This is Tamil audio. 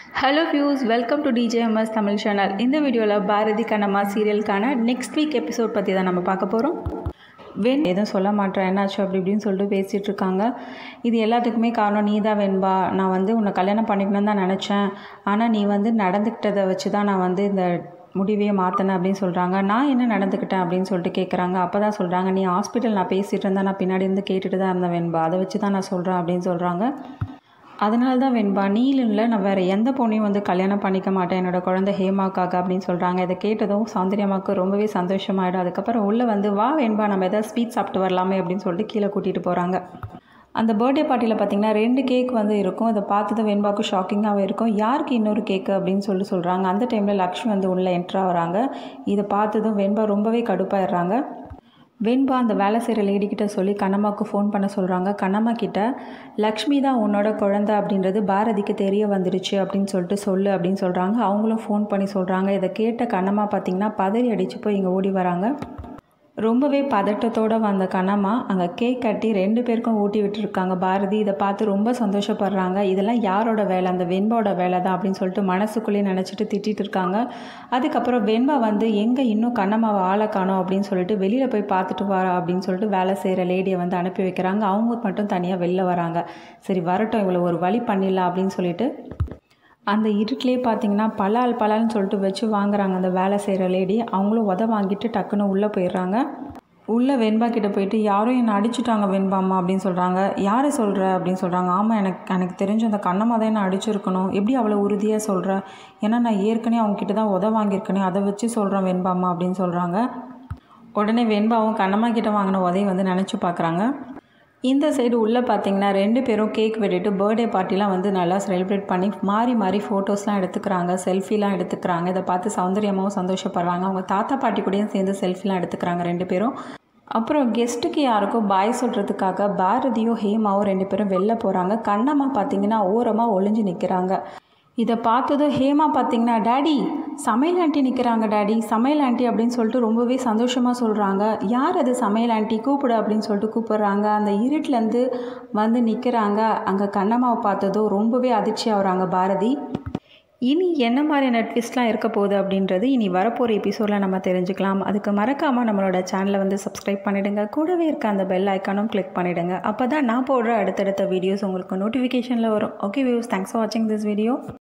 hello views welcome to DJMS Tamil channel இந்த வீடியோவில் பாரதி கண்ணம்மா சீரியலுக்கான நெக்ஸ்ட் வீக் எபிசோட் பற்றி தான் நம்ம பார்க்க போகிறோம் வெண் எதுவும் சொல்ல மாட்டேன் என்னாச்சு அப்படி இப்படின்னு சொல்லிட்டு பேசிகிட்டு இருக்காங்க இது எல்லாத்துக்குமே காரணம் நீ தான் வெண்பா நான் வந்து உன்னை கல்யாணம் பண்ணிக்கணும்னு தான் நினச்சேன் ஆனால் நீ வந்து நடந்துக்கிட்டதை வச்சு தான் நான் வந்து இந்த முடிவையே மாற்றினேன் அப்படின்னு சொல்கிறாங்க நான் என்ன நடந்துக்கிட்டேன் அப்படின்னு சொல்லிட்டு கேட்குறாங்க அப்போ தான் சொல்கிறாங்க நீ ஹாஸ்பிட்டல் நான் பேசிகிட்டு இருந்தேன் நான் பின்னாடி இருந்து கேட்டுட்டு தான் இருந்தேன் வெண்பா அதை வச்சு தான் நான் சொல்கிறேன் அப்படின்னு சொல்கிறாங்க அதனால தான் வெண்பா நீலில் நான் வேறு எந்த பொண்ணையும் வந்து கல்யாணம் பண்ணிக்க மாட்டேன் என்னோட குழந்தை ஹேமாக்காக அப்படின்னு சொல்கிறாங்க இதை கேட்டதும் சௌந்தர்யமாவுக்கு ரொம்பவே சந்தோஷமாயிடும் அதுக்கப்புறம் உள்ளே வந்து வா வெண்பா நம்ம எதாவது ஸ்வீட் சாப்பிட்டு வரலாமே அப்படின்னு சொல்லிட்டு கீழே கூட்டிகிட்டு போகிறாங்க அந்த பர்த்டே பார்ட்டியில் பார்த்தீங்கன்னா ரெண்டு கேக் வந்து இருக்கும் அதை பார்த்தது வெண்பாவுக்கு ஷாக்கிங்காகவே இருக்கும் யாருக்கு இன்னொரு கேக்கு அப்படின்னு சொல்லி சொல்கிறாங்க அந்த டைமில் லக்ஷ்மி வந்து உள்ளே என்ட்ரு ஆகிறாங்க இதை பார்த்ததும் வெண்பா ரொம்பவே கடுப்பாயிடுறாங்க வெண்பா அந்த வேலை செய்கிற லேடிக்கிட்ட சொல்லி கண்ணம்மாவுக்கு ஃபோன் பண்ண சொல்கிறாங்க கண்ணம்மா கிட்ட லக்ஷ்மி தான் உன்னோட குழந்தை அப்படின்றது பாரதிக்கு தெரிய வந்துடுச்சு அப்படின்னு சொல்லிட்டு சொல்லு அப்படின்னு சொல்கிறாங்க அவங்களும் ஃபோன் பண்ணி சொல்கிறாங்க இதை கேட்ட கண்ணம்மா பார்த்திங்கன்னா பதறி அடித்து போய் இங்கே ஓடி வராங்க ரொம்பவே பதட்டத்தோடு வந்த கண்ணம்மா அங்கே கேக் கட்டி ரெண்டு பேருக்கும் ஊட்டி விட்டுருக்காங்க பாரதி இதை பார்த்து ரொம்ப சந்தோஷப்படுறாங்க இதெல்லாம் யாரோட வேலை அந்த வெண்பாவோட வேலை தான் அப்படின்னு சொல்லிட்டு மனசுக்குள்ளேயே நினச்சிட்டு திட்டிகிட்டு இருக்காங்க அதுக்கப்புறம் வெண்பா வந்து எங்கே இன்னும் கண்ணம்மாவை ஆளை காணோம் அப்படின்னு சொல்லிட்டு வெளியில் போய் பார்த்துட்டு வரா அப்படின்னு சொல்லிட்டு வேலை செய்கிற லேடியை வந்து அனுப்பி வைக்கிறாங்க அவங்க மட்டும் தனியாக வெளில வராங்க சரி வரட்டும் இவ்வளோ ஒரு வழி பண்ணிடலாம் அப்படின்னு சொல்லிட்டு அந்த இருட்டிலே பார்த்தீங்கன்னா பலால் பலால்னு சொல்லிட்டு வச்சு வாங்குறாங்க அந்த வேலை செய்கிற லேடி அவங்களும் உத வாங்கிட்டு டக்குன்னு உள்ளே போயிடுறாங்க உள்ளே வெண்பா கிட்ட போயிட்டு யாரும் என்னை அடிச்சுட்டாங்க வெண்பாம்மா அப்படின்னு சொல்கிறாங்க யாரை சொல்கிற அப்படின்னு சொல்கிறாங்க ஆமாம் எனக்கு எனக்கு தெரிஞ்ச அந்த கண்ணம்மா தான் என்ன அடிச்சிருக்கணும் எப்படி அவ்வளோ உறுதியாக சொல்கிற ஏன்னா நான் ஏற்கனவே அவங்கக்கிட்ட தான் உத வாங்கியிருக்கேனே அதை வச்சு சொல்கிறேன் வெண்பாம்மா அப்படின்னு சொல்கிறாங்க உடனே வெண்பாவும் கண்ணம்மா கிட்ட வாங்கின உதவி வந்து நினச்சி பார்க்குறாங்க இந்த சைடு உள்ளே பார்த்தீங்கன்னா ரெண்டு பேரும் கேக் வெட்டிட்டு பர்த்டே பார்ட்டிலாம் வந்து நல்லா செலிப்ரேட் பண்ணி மாறி மாறி ஃபோட்டோஸ்லாம் எடுத்துக்கிறாங்க செல்ஃபிலாம் எடுத்துக்கிறாங்க இதை பார்த்து சௌந்தரியமாகவும் சந்தோஷப்படுறாங்க அவங்க தாத்தா பாட்டி கூடயும் சேர்ந்து செல்ஃபிலாம் எடுத்துக்கிறாங்க ரெண்டு பேரும் அப்புறம் கெஸ்ட்டுக்கு யாருக்கும் பாய் சொல்கிறதுக்காக பாரதியும் ஹேமாவும் ரெண்டு பேரும் வெளில போகிறாங்க கண்ணம்மா பார்த்தீங்கன்னா ஓரமாக ஒளிஞ்சு நிற்கிறாங்க இதை பார்த்ததும் ஹேமா பார்த்தீங்கன்னா டேடி சமையல் ஆண்டி நிற்கிறாங்க டேடி சமையல் ஆண்டி அப்படின்னு சொல்லிட்டு ரொம்பவே சந்தோஷமாக சொல்கிறாங்க யார் அது சமையல் ஆண்டி கூப்பிடு அப்படின்னு சொல்லிட்டு கூப்பிடுறாங்க அந்த இருட்டிலேருந்து வந்து நிற்கிறாங்க அங்கே கண்ணம்மாவை பார்த்ததும் ரொம்பவே அதிர்ச்சி ஆகுறாங்க பாரதி இனி என்ன மாதிரியான ட்விஸ்ட்லாம் இருக்க போகுது அப்படின்றது இனி வரப்போகிற எபிசோடில் நம்ம தெரிஞ்சுக்கலாம் அதுக்கு மறக்காமல் நம்மளோட சேனலை வந்து சப்ஸ்கிரைப் பண்ணிவிடுங்க கூடவே இருக்க அந்த பெல் ஐக்கானும் கிளிக் பண்ணிவிடுங்க அப்போ தான் நான் போடுற அடுத்தடுத்த வீடியோஸ் உங்களுக்கு நோட்டிஃபிகேஷனில் வரும் ஓகே வியூஸ் தேங்க்ஸ் ஃபார் வாட்சிங் திஸ் வீடியோ